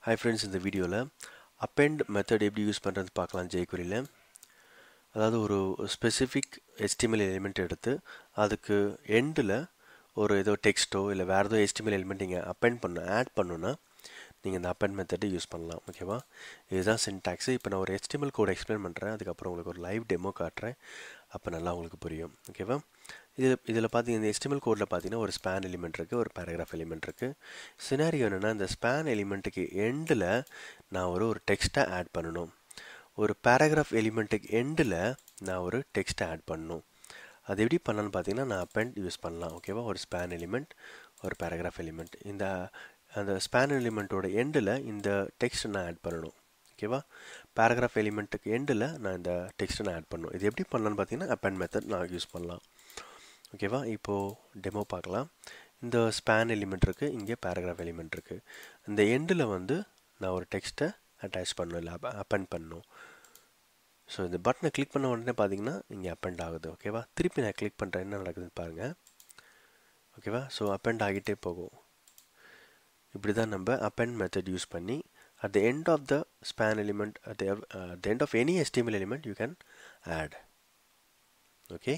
hi friends இந்த வீடியோவில் append method எப்படி யூஸ் பண்ணுறது பார்க்கலாம் ஜெய்குரியில் அதாவது ஒரு ஸ்பெசிஃபிக் HTML எலிமெண்ட் எடுத்து அதுக்கு எண்டில் ஒரு ஏதோ டெக்ஸ்ட்டோ இல்லை வேறு ஏதோ HTML எலிமெண்ட் நீங்கள் அப்பெண்ட் பண்ண ஆட் பண்ணுன்னா நீங்கள் இந்த அப்பெண்ட் மெத்தடை யூஸ் பண்ணலாம் ஓகேவா இதுதான் சின்டாக்ஸு இப்போ நான் ஒரு HTML கோட் எக்ஸ்பிளைன் பண்ணுறேன் அதுக்கப்புறம் உங்களுக்கு ஒரு லைவ் டெமோ காட்டுறேன் அப்போ நல்லா உங்களுக்கு புரியும் ஓகேவா இதில் இதில் பார்த்தீங்கன்னா இந்த HTML கோடில் பார்த்தீங்கன்னா ஒரு ஸ்பேன் எலிமெண்ட் இருக்குது ஒரு பேராகிராஃப் எலிமெண்ட் இருக்குது சினாரியோ என்னென்னா இந்த ஸ்பேன் எலிமெண்ட்டுக்கு எண்டில் நான் ஒரு ஒரு டெக்ஸ்ட்டை ஆட் பண்ணணும் ஒரு பேராகிராஃப் எலிமெண்ட்டுக்கு எண்டில் நான் ஒரு டெக்ஸ்ட்டை ஆட் பண்ணணும் அது எப்படி பண்ணலான்னு பார்த்தீங்கன்னா நான் அப்பெண்ட் யூஸ் பண்ணலாம் ஓகேவா ஒரு ஸ்பேன் எலிமெண்ட் ஒரு பேராகிராஃப் எலிமெண்ட் இந்த அந்த ஸ்பேன் எலிமெண்ட்டோட எண்டில் இந்த டெக்ஸ்ட் நான் ஆட் பண்ணணும் ஓகேவா பேராகிராஃப் எலிமெண்ட்டுக்கு எண்டில் நான் இந்த டெக்ஸ்ட்டை நான் ஆட் பண்ணணும் இது எப்படி பண்ணலான்னு பார்த்தீங்கன்னா அப்பெண்ட் மெத்தட் நான் யூஸ் பண்ணலாம் ஓகேவா இப்போது டெமோ பார்க்கலாம் இந்த ஸ்பேன் எலிமெண்ட் இருக்குது இங்கே பேராகிராஃப் எலிமெண்ட் இருக்குது இந்த எண்டில் வந்து நான் ஒரு டெக்ஸ்ட்டை அட்டாச் பண்ணணும் இல்லை அப்பெண்ட் பண்ணணும் ஸோ இந்த பட்டனை கிளிக் பண்ண உடனே பார்த்தீங்கன்னா இங்கே அப்பெண்ட் ஆகுது ஓகேவா திருப்பி நான் கிளிக் பண்ணுறேன் என்ன நடக்குதுன்னு பாருங்கள் ஓகேவா ஸோ அப்பெண்ட் ஆகிட்டே போகும் இப்படி தான் நம்ம அப்பெண்ட் மெத்தட் யூஸ் பண்ணி at the end of the span element at the, uh, at the end of any HTML element you can add okay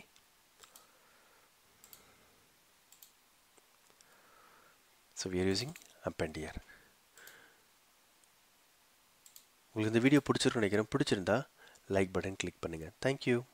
so we are using append here உங்களுக்கு இந்த video பிடிச்சிருக்குன்னு நினைக்கிறேன் பிடிச்சிருந்தா like button click பண்ணுங்கள் thank you